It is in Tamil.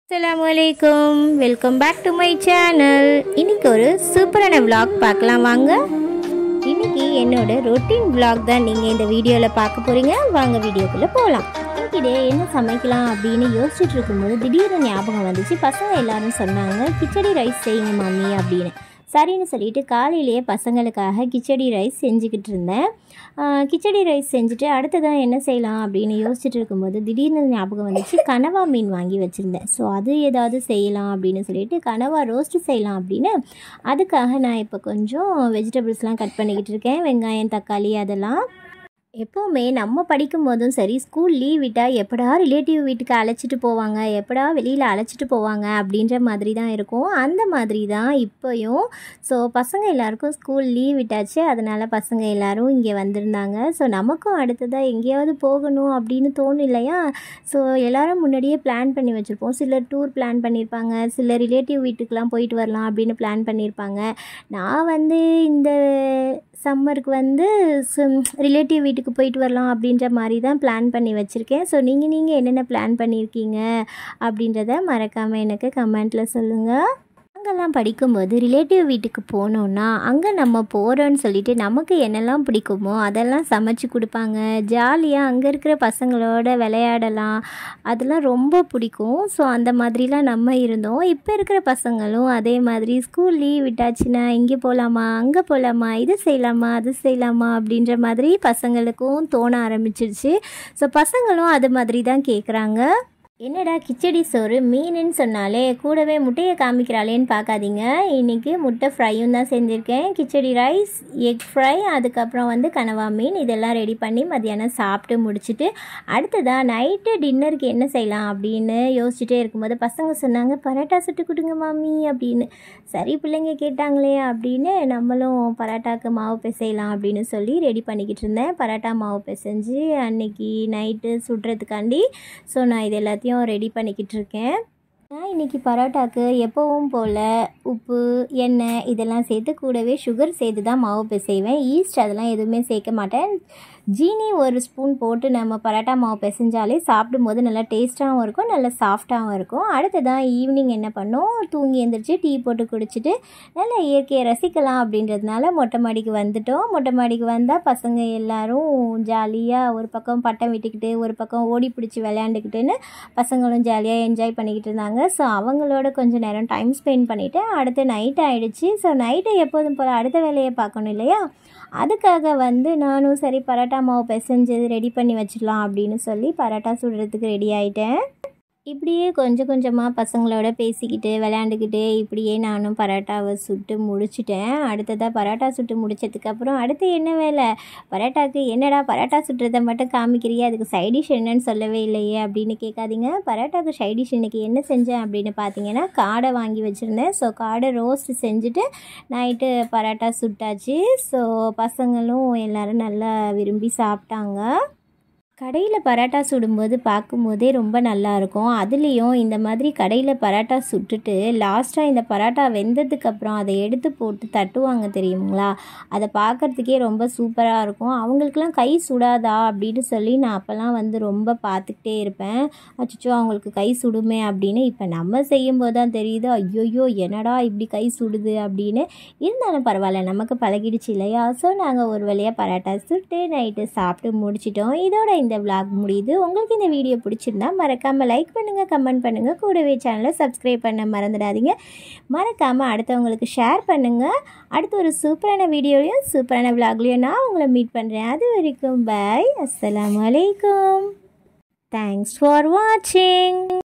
அஸ்ஸலாமு அலைக்கும் welcome back to my channel இன்னைக்கு ஒரு சூப்பரான vlog பார்க்கலாம் வாங்க இன்னைக்கு என்னோட ரொட்டீன் vlog தான் நீங்கள் இந்த வீடியோவில் பார்க்க போகிறீங்க வாங்க வீடியோக்குள்ளே போகலாம் இன்னைக்கு என்ன சமைக்கலாம் அப்படின்னு யோசிச்சுட்டு இருக்கும்போது திடீர்னு ஞாபகம் வந்துச்சு பசங்க எல்லாரும் சொன்னாங்க கிச்சடி ரைஸ் செய்யுங்க மம்மி அப்படின்னு சரின்னு சொல்லிட்டு காலையிலேயே பசங்களுக்காக கிச்சடி ரைஸ் செஞ்சுக்கிட்டு இருந்தேன் ஆஹ் கிச்சடி ரைஸ் செஞ்சுட்டு அடுத்ததான் என்ன செய்யலாம் அப்படின்னு யோசிச்சுட்டு இருக்கும்போது திடீர்னு ஞாபகம் வந்துச்சு கனவா மீன் வாங்கி வச்சுருந்தேன் ஸோ அது ஏதாவது செய்யலாம் அப்படின்னு சொல்லிட்டு கனவா ரோஸ்ட்டு செய்யலாம் அப்படின்னு அதுக்காக நான் இப்போ கொஞ்சம் வெஜிடபிள்ஸ்லாம் கட் பண்ணிக்கிட்டு இருக்கேன் வெங்காயம் தக்காளி அதெல்லாம் எப்போவுமே நம்ம படிக்கும் போதும் சரி ஸ்கூல் லீவ் விட்டால் எப்படா ரிலேட்டிவ் வீட்டுக்கு அழைச்சிட்டு போவாங்க எப்படா வெளியில் அழைச்சிட்டு போவாங்க அப்படின்ற மாதிரி தான் இருக்கும் அந்த மாதிரி தான் இப்போயும் ஸோ பசங்க எல்லாருக்கும் ஸ்கூல் லீவ் விட்டாச்சு அதனால் பசங்க எல்லாரும் இங்கே வந்திருந்தாங்க ஸோ நமக்கும் அடுத்ததாக எங்கேயாவது போகணும் அப்படின்னு தோணும் இல்லையா ஸோ எல்லாரும் முன்னாடியே பிளான் பண்ணி வச்சுருப்போம் சிலர் டூர் பிளான் பண்ணியிருப்பாங்க சிலர் ரிலேட்டிவ் வீட்டுக்கெலாம் போயிட்டு வரலாம் அப்படின்னு பிளான் பண்ணியிருப்பாங்க நான் வந்து இந்த சம்மருக்கு வந்து ரிலேட்டிவ் வீட்டுக்கு போயிட்டு வரலாம் அப்படின்ற மாதிரி தான் பிளான் பண்ணி வச்சுருக்கேன் ஸோ நீங்கள் நீங்கள் என்னென்ன பிளான் பண்ணியிருக்கீங்க அப்படின்றத மறக்காமல் எனக்கு கமெண்ட்டில் சொல்லுங்கள் அங்கெல்லாம் படிக்கும்போது ரிலேட்டிவ் வீட்டுக்கு போனோன்னா அங்கே நம்ம போகிறோன்னு சொல்லிட்டு நமக்கு என்னெல்லாம் பிடிக்குமோ அதெல்லாம் சமைச்சு கொடுப்பாங்க ஜாலியாக அங்கே இருக்கிற பசங்களோட விளையாடலாம் அதெல்லாம் ரொம்ப பிடிக்கும் ஸோ அந்த மாதிரிலாம் நம்ம இருந்தோம் இப்போ இருக்கிற பசங்களும் அதே மாதிரி ஸ்கூல் லீவ் விட்டாச்சுன்னா இங்கே போகலாமா அங்கே போகலாமா இது செய்யலாமா அது செய்யலாமா அப்படின்ற மாதிரி பசங்களுக்கும் தோண ஆரம்பிச்சிருச்சு ஸோ பசங்களும் அது மாதிரி தான் கேட்குறாங்க என்னடா கிச்சடி சோறு மீனுன்னு சொன்னாலே கூடவே முட்டையை காமிக்கிறாளேன்னு பார்க்காதீங்க இன்றைக்கி முட்டை ஃப்ரையும் தான் செஞ்சுருக்கேன் கிச்சடி ரைஸ் எக் ஃப்ரை அதுக்கப்புறம் வந்து கனவா மீன் இதெல்லாம் ரெடி பண்ணி மத்தியானம் சாப்பிட்டு முடிச்சுட்டு அடுத்ததாக நைட்டு டின்னருக்கு என்ன செய்யலாம் அப்படின்னு யோசிச்சுட்டே இருக்கும்போது பசங்க சொன்னாங்க பரோட்டா சுட்டு கொடுங்க மாமி அப்படின்னு சரி பிள்ளைங்க கேட்டாங்களே அப்படின்னு நம்மளும் பரோட்டாக்கு மாவு பிசையலாம் அப்படின்னு சொல்லி ரெடி பண்ணிக்கிட்டு இருந்தேன் பரோட்டா மாவு பிசைஞ்சு அன்னைக்கு நைட்டு சுடுறதுக்காண்டி ஸோ நான் இது எல்லாத்தையும் ரெடி பண்ணிக்கிட்டு இருக்கேன் நான் இன்றைக்கி பரோட்டாக்கு எப்போவும் போல் உப்பு எண்ணெய் இதெல்லாம் சேர்த்து கூடவே சுகர் சேர்த்து தான் மாவு பிசைவேன் ஈஸ்ட் அதெல்லாம் எதுவுமே சேர்க்க மாட்டேன் ஜீனி ஒரு ஸ்பூன் போட்டு நம்ம பரோட்டா மாவு பிசைஞ்சாலே சாப்பிடும்போது நல்லா டேஸ்ட்டாகவும் இருக்கும் நல்லா சாஃப்டாகவும் இருக்கும் அடுத்ததான் ஈவினிங் என்ன பண்ணோம் தூங்கி எழுந்திரிச்சு டீ போட்டு குடிச்சிட்டு நல்லா இயற்கையை ரசிக்கலாம் அப்படின்றதுனால மொட்டை மாடிக்கு வந்துட்டோம் மொட்டை மாடிக்கு வந்தால் பசங்க எல்லாரும் ஜாலியாக ஒரு பக்கம் பட்டம் விட்டுக்கிட்டு ஒரு பக்கம் ஓடி பிடிச்சி விளையாண்டுக்கிட்டுன்னு பசங்களும் ஜாலியாக என்ஜாய் பண்ணிக்கிட்டு இருந்தாங்க ஸோ அவங்களோட கொஞ்சம் நேரம் டைம் ஸ்பெண்ட் பண்ணிவிட்டு அடுத்து நைட் ஆகிடுச்சு ஸோ நைட்டை எப்போதும் போல் அடுத்த வேலையை பார்க்கணும் இல்லையா அதுக்காக வந்து நானும் சரி பரோட்டா மாவு பிசைஞ்சு ரெடி பண்ணி வச்சிடலாம் அப்படின்னு சொல்லி பரோட்டா சுடுறதுக்கு ரெடி ஆகிட்டேன் இப்படியே கொஞ்சம் கொஞ்சமாக பசங்களோட பேசிக்கிட்டு விளையாண்டுக்கிட்டே இப்படியே நானும் பரோட்டாவை சுட்டு முடிச்சிட்டேன் அடுத்ததாக பரோட்டா சுட்டு முடிச்சதுக்கப்புறம் அடுத்து என்ன வேலை பரோட்டாக்கு என்னடா பரோட்டா சுட்டுறதை மட்டும் காமிக்கிறியே அதுக்கு சைடிஷ் என்னன்னு சொல்லவே இல்லையே அப்படின்னு கேட்காதீங்க பரோட்டாக்கு சைடிஷ் இன்னைக்கு என்ன செஞ்சேன் அப்படின்னு பார்த்தீங்கன்னா காடை வாங்கி வச்சுருந்தேன் ஸோ காடை ரோஸ்ட் செஞ்சுட்டு நைட்டு பரோட்டா சுட்டாச்சு ஸோ பசங்களும் எல்லோரும் நல்லா விரும்பி சாப்பிட்டாங்க கடையில் பரோட்டா சுடும்போது பார்க்கும்போதே ரொம்ப நல்லாயிருக்கும் அதுலேயும் இந்த மாதிரி கடையில் பரோட்டா சுட்டுட்டு லாஸ்ட்டாக இந்த பரோட்டா வெந்ததுக்கப்புறம் அதை எடுத்து போட்டு தட்டுவாங்க தெரியுங்களா அதை பார்க்குறதுக்கே ரொம்ப சூப்பராக இருக்கும் அவங்களுக்குலாம் கை சுடாதா அப்படின்னு சொல்லி நான் அப்போல்லாம் வந்து ரொம்ப பார்த்துக்கிட்டே இருப்பேன் அச்சோ அவங்களுக்கு கை சுடுமே அப்படின்னு இப்போ நம்ம செய்யும்போது தான் தெரியுது ஐயோயோ என்னடா இப்படி கை சுடுது அப்படின்னு இருந்தாலும் பரவாயில்ல நமக்கு பழகிடுச்சு இல்லையா ஸோ நாங்கள் ஒரு வழியாக பரோட்டா சுட்டு நைட்டு சாப்பிட்டு முடிச்சிட்டோம் இதோட இந்த விளாக் முடியுது உங்களுக்கு இந்த வீடியோ பிடிச்சிருந்தா மறக்காமல் லைக் பண்ணுங்கள் கமெண்ட் பண்ணுங்கள் கூடவே சேனலை சப்ஸ்கிரைப் பண்ண மறந்துடாதீங்க மறக்காமல் அடுத்தவங்களுக்கு ஷேர் பண்ணுங்கள் அடுத்து ஒரு சூப்பரான வீடியோலையும் சூப்பரான விளாக்லையும் நான் உங்களை மீட் பண்ணுறேன் அது வரைக்கும் பாய் அஸ்ஸலாமு அலைக்கும் தேங்க்ஸ் ஃபார் வாட்சிங்